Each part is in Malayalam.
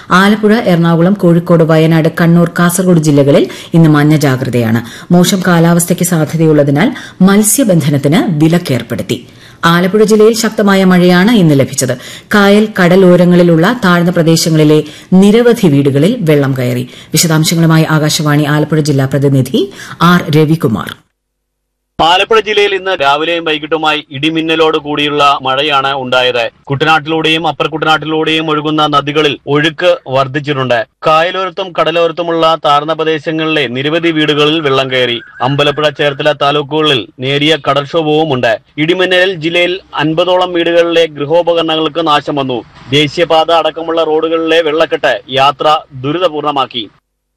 ആലപ്പുഴ എറണാകുളം കോഴിക്കോട് വയനാട് കണ്ണൂർ കാസർഗോഡ് ജില്ലകളിൽ ഇന്ന് മഞ്ഞ ജാഗ്രതയാണ് മോശം കാലാവസ്ഥയ്ക്ക് സാധ്യതയുള്ളതിനാൽ മത്സ്യബന്ധനത്തിന് വിലക്കേർപ്പെടുത്തി ആലപ്പുഴ ജില്ലയിൽ ശക്തമായ മഴയാണ് ഇന്ന് ലഭിച്ചത് കായൽ കടലോരങ്ങളിലുള്ള താഴ്ന്ന പ്രദേശങ്ങളിലെ നിരവധി വീടുകളിൽ വെള്ളം കയറി വിശദാംശങ്ങളുമായി ആകാശവാണി ആലപ്പുഴ ജില്ലാ പ്രതിനിധി ആർ രവികുമാർ ആലപ്പുഴ ജില്ലയിൽ ഇന്ന് രാവിലെയും വൈകിട്ടുമായി ഇടിമിന്നലോട് കൂടിയുള്ള മഴയാണ് ഉണ്ടായത് കുട്ടനാട്ടിലൂടെയും അപ്പർ കുട്ടനാട്ടിലൂടെയും ഒഴുകുന്ന നദികളിൽ ഒഴുക്ക് വർദ്ധിച്ചിട്ടുണ്ട് കായലോരത്തും കടലോരത്തുമുള്ള താഴ്ന്ന പ്രദേശങ്ങളിലെ നിരവധി വീടുകളിൽ വെള്ളം കയറി അമ്പലപ്പുഴ ചേർത്തല താലൂക്കുകളിൽ നേരിയ കടൽക്ഷോഭവും ഉണ്ട് ഇടിമിന്നലിൽ ജില്ലയിൽ അൻപതോളം വീടുകളിലെ ഗൃഹോപകരണങ്ങൾക്ക് നാശം വന്നു ദേശീയപാത അടക്കമുള്ള റോഡുകളിലെ വെള്ളക്കെട്ട് യാത്ര ദുരിതപൂർണമാക്കി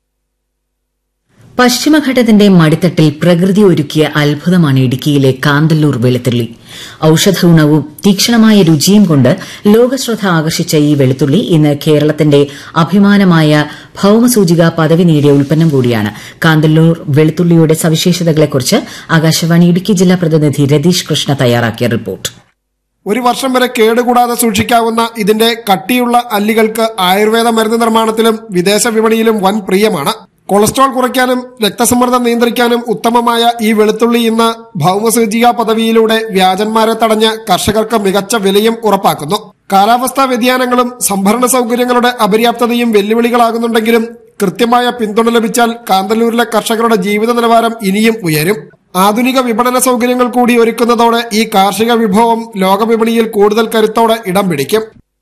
പശ്ചിമഘട്ടത്തിന്റെ മടിത്തട്ടിൽ പ്രകൃതി ഒരുക്കിയ അത്ഭുതമാണ് ഇടുക്കിയിലെ കാന്തല്ലൂർ വെളുത്തുള്ളി ഔഷധ ഗുണവും തീക്ഷണമായ രുചിയും കൊണ്ട് ലോകശ്രദ്ധ ആകർഷിച്ച ഈ വെളുത്തുള്ളി ഇന്ന് കേരളത്തിന്റെ അഭിമാനമായ ഭൌമസൂചിക പദവി നേടിയ ഉൽപ്പന്നം കൂടിയാണ് കാന്തല്ലൂർ വെളുത്തുള്ളിയുടെ സവിശേഷതകളെക്കുറിച്ച് ആകാശവാണി ഇടുക്കി ജില്ലാ പ്രതിനിധി രതീഷ് കൃഷ്ണ തയ്യാറാക്കിയ റിപ്പോർട്ട് ഒരു വർഷം വരെ കേടുകൂടാതെ സൂക്ഷിക്കാവുന്ന ഇതിന്റെ കട്ടിയുള്ള അല്ലികൾക്ക് ആയുർവേദ മരുന്ന് നിർമ്മാണത്തിലും വിദേശ വിപണിയിലും വൻ പ്രിയമാണ് കൊളസ്ട്രോൾ കുറയ്ക്കാനും രക്തസമ്മർദ്ദം നിയന്ത്രിക്കാനും ഉത്തമമായ ഈ വെളുത്തുള്ളി ഇന്ന് ഭൌമസൂചിക പദവിയിലൂടെ വ്യാജന്മാരെ തടഞ്ഞ് കർഷകർക്ക് മികച്ച വിലയും ഉറപ്പാക്കുന്നു കാലാവസ്ഥാ വ്യതിയാനങ്ങളും സംഭരണ സൗകര്യങ്ങളുടെ അപര്യാപ്തതയും വെല്ലുവിളികളാകുന്നുണ്ടെങ്കിലും കൃത്യമായ പിന്തുണ ലഭിച്ചാൽ കാന്തല്ലൂരിലെ കർഷകരുടെ ജീവിത നിലവാരം ഇനിയും ഉയരും ആധുനിക വിപണന സൗകര്യങ്ങൾ കൂടി ഒരുക്കുന്നതോടെ ഈ കാർഷിക വിഭവം ലോകവിപണിയിൽ കൂടുതൽ കരുത്തോടെ ഇടം പിടിക്കും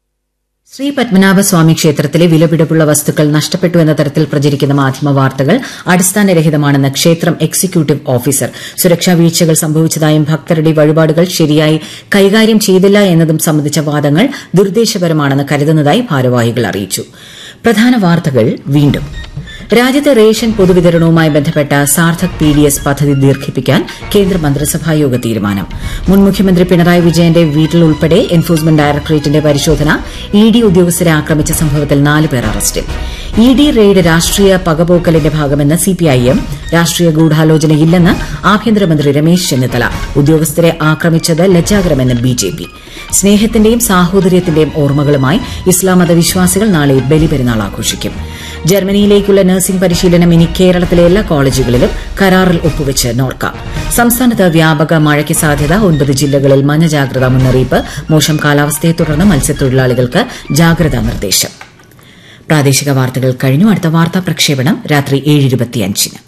ശ്രീ പത്മനാഭസ്വാമി ക്ഷേത്രത്തിലെ വിലപിടിപ്പുള്ള വസ്തുക്കൾ നഷ്ടപ്പെട്ടു എന്ന തരത്തിൽ പ്രചരിക്കുന്ന മാധ്യമ വാർത്തകൾ അടിസ്ഥാനരഹിതമാണെന്ന് ക്ഷേത്രം എക്സിക്യൂട്ടീവ് ഓഫീസർ സുരക്ഷാ വീഴ്ചകൾ സംഭവിച്ചതായും ഭക്തരുടെ വഴിപാടുകൾ ശരിയായി കൈകാര്യം ചെയ്തില്ല എന്നതും സംബന്ധിച്ച വാദങ്ങൾ ദുരുദ്ദേശപരമാണെന്ന് കരുതുന്നതായി ഭാരവാഹികൾ അറിയിച്ചു പ്രധാന വാർത്തകൾ വീണ്ടും രാജ്യത്തെ റേഷൻ പൊതുവിതരണവുമായി ബന്ധപ്പെട്ട സാർത്ഥക് പി ഡി എസ് പദ്ധതി ദീർഘിപ്പിക്കാൻ കേന്ദ്ര മന്ത്രിസഭായോഗ തീരുമാനം മുൻ മുഖ്യമന്ത്രി പിണറായി വിജയന്റെ വീട്ടിൽ ഉൾപ്പെടെ എൻഫോഴ്സ്മെന്റ് ഡയറക്ടറേറ്റിന്റെ പരിശോധന ഇ ഡി ഉദ്യോഗസ്ഥരെ ആക്രമിച്ച സംഭവത്തിൽ നാല് പേർ അറസ്റ്റിൽ ഇ ഡി റെയ്ഡ് രാഷ്ട്രീയ പകപോക്കലിന്റെ ഭാഗമെന്ന് സിപിഐഎം രാഷ്ട്രീയ ഗൂഢാലോചനയില്ലെന്ന് ആഭ്യന്തരമന്ത്രി രമേശ് ചെന്നിത്തല ഉദ്യോഗസ്ഥരെ ആക്രമിച്ചത് ലജ്ജാകരമെന്ന് ബിജെപി സ്നേഹത്തിന്റെയും സാഹോദര്യത്തിന്റെയും ഓർമ്മകളുമായി ഇസ്ലാം മതവിശ്വാസികൾ നാളെ ബലിപെരുന്നാൾ ആഘോഷിക്കും ജർമ്മനിയിലേക്കുള്ള നഴ്സിംഗ് പരിശീലനം ഇനി കേരളത്തിലെ എല്ലാ കോളേജുകളിലും കരാറിൽ ഒപ്പുവെച്ച് നോർക്ക സംസ്ഥാനത്ത് വ്യാപക മഴയ്ക്ക് സാധ്യത ഒൻപത് ജില്ലകളിൽ മഞ്ഞ ജാഗ്രതാ മുന്നറിയിപ്പ് മോശം കാലാവസ്ഥയെ തുടർന്ന് മത്സ്യത്തൊഴിലാളികൾക്ക് ജാഗ്രതാ നിർദ്ദേശം പ്രാദേശിക വാർത്തകൾ കഴിഞ്ഞു അടുത്ത വാർത്താ പ്രക്ഷേപണം രാത്രി ഏഴ് ഇരുപത്തിയഞ്ചിന്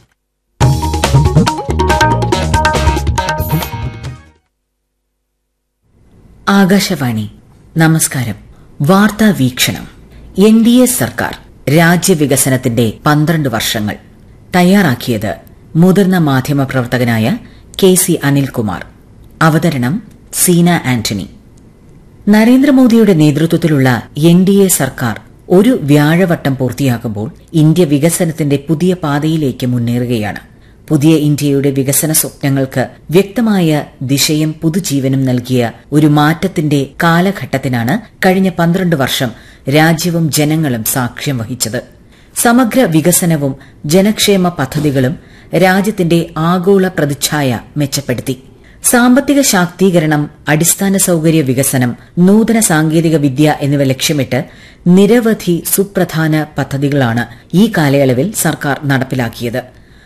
ആകാശവാണി നമസ്കാരം വാർത്താ വീക്ഷണം എൻ ഡി എ സർക്കാർ രാജ്യവികസനത്തിന്റെ പന്ത്രണ്ട് വർഷങ്ങൾ തയ്യാറാക്കിയത് മുതിർന്ന മാധ്യമപ്രവർത്തകനായ കെ സി അനിൽകുമാർ അവതരണം സീന ആന്റണി നരേന്ദ്രമോദിയുടെ നേതൃത്വത്തിലുള്ള എൻ ഡി എ സർക്കാർ ഒരു വ്യാഴവട്ടം പൂർത്തിയാക്കുമ്പോൾ ഇന്ത്യ വികസനത്തിന്റെ പുതിയ പാതയിലേക്ക് മുന്നേറുകയാണ് പുതിയ ഇന്ത്യയുടെ വികസന സ്വപ്നങ്ങൾക്ക് വ്യക്തമായ ദിശയും പുതുജീവനും നൽകിയ ഒരു മാറ്റത്തിന്റെ കാലഘട്ടത്തിനാണ് കഴിഞ്ഞ പന്ത്രണ്ട് വർഷം രാജ്യവും ജനങ്ങളും സാക്ഷ്യം വഹിച്ചത് സമഗ്ര വികസനവും ജനക്ഷേമ പദ്ധതികളും രാജ്യത്തിന്റെ ആഗോള പ്രതിച്ഛായ മെച്ചപ്പെടുത്തി സാമ്പത്തിക ശാക്തീകരണം അടിസ്ഥാന സൌകര്യ വികസനം നൂതന സാങ്കേതിക വിദ്യ എന്നിവ ലക്ഷ്യമിട്ട് നിരവധി സുപ്രധാന പദ്ധതികളാണ് ഈ കാലയളവിൽ സർക്കാർ നടപ്പിലാക്കിയത്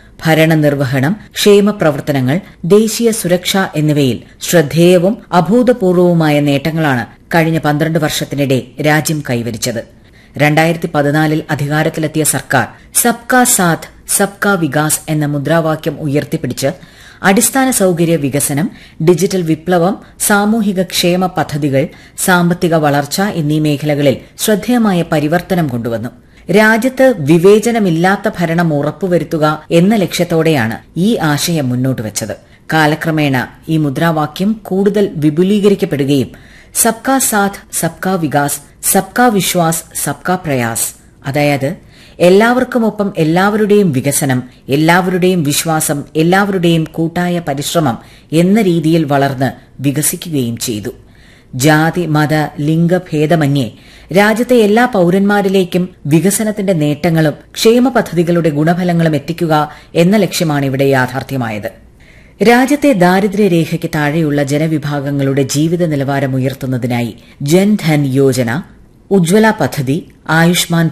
ഭരണനിർവഹണം ക്ഷേമ പ്രവർത്തനങ്ങൾ ദേശീയ സുരക്ഷ എന്നിവയിൽ ശ്രദ്ധേയവും അഭൂതപൂർവവുമായ നേട്ടങ്ങളാണ് കഴിഞ്ഞ പന്ത്രണ്ട് വർഷത്തിനിടെ രാജ്യം കൈവരിച്ചത് രണ്ടായിരത്തി പതിനാലിൽ അധികാരത്തിലെത്തിയ സർക്കാർ സബ്കാ സാഥ് സബ്കാ വികാസ് എന്ന മുദ്രാവാക്യം ഉയർത്തിപ്പിടിച്ച് അടിസ്ഥാന സൌകര്യ വികസനം ഡിജിറ്റൽ വിപ്ലവം സാമൂഹിക ക്ഷേമ പദ്ധതികൾ സാമ്പത്തിക വളർച്ച എന്നീ മേഖലകളിൽ ശ്രദ്ധേയമായ പരിവർത്തനം കൊണ്ടുവന്നു രാജ്യത്ത് വിവേചനമില്ലാത്ത ഭരണം ഉറപ്പുവരുത്തുക എന്ന ലക്ഷ്യത്തോടെയാണ് ഈ ആശയം മുന്നോട്ട് വച്ചത് കാലക്രമേണ ഈ മുദ്രാവാക്യം കൂടുതൽ വിപുലീകരിക്കപ്പെടുകയും സബ്കാ സാഥ് സബ്കാ വികാസ് സബ്കാ വിശ്വാസ് സബ്കാ പ്രയാസ് അതായത് എല്ലാവർക്കുമൊപ്പം എല്ലാവരുടെയും വികസനം എല്ലാവരുടെയും വിശ്വാസം എല്ലാവരുടെയും കൂട്ടായ പരിശ്രമം എന്ന രീതിയിൽ വളർന്ന് വികസിക്കുകയും ചെയ്തു ജാതി മത ലിംഗഭേദമന്യേ രാജ്യത്തെ എല്ലാ പൌരന്മാരിലേക്കും വികസനത്തിന്റെ നേട്ടങ്ങളും ക്ഷേമ പദ്ധതികളുടെ ഗുണഫലങ്ങളും എത്തിക്കുക എന്ന ലക്ഷ്യമാണ് ഇവിടെ യാഥാർത്ഥ്യമായത് രാജ്യത്തെ ദാരിദ്ര്യരേഖയ്ക്ക് താഴെയുള്ള ജനവിഭാഗങ്ങളുടെ ജീവിത നിലവാരം ഉയർത്തുന്നതിനായി ജൻധൻ യോജന ഉജ്വല പദ്ധതി ആയുഷ്മാൻ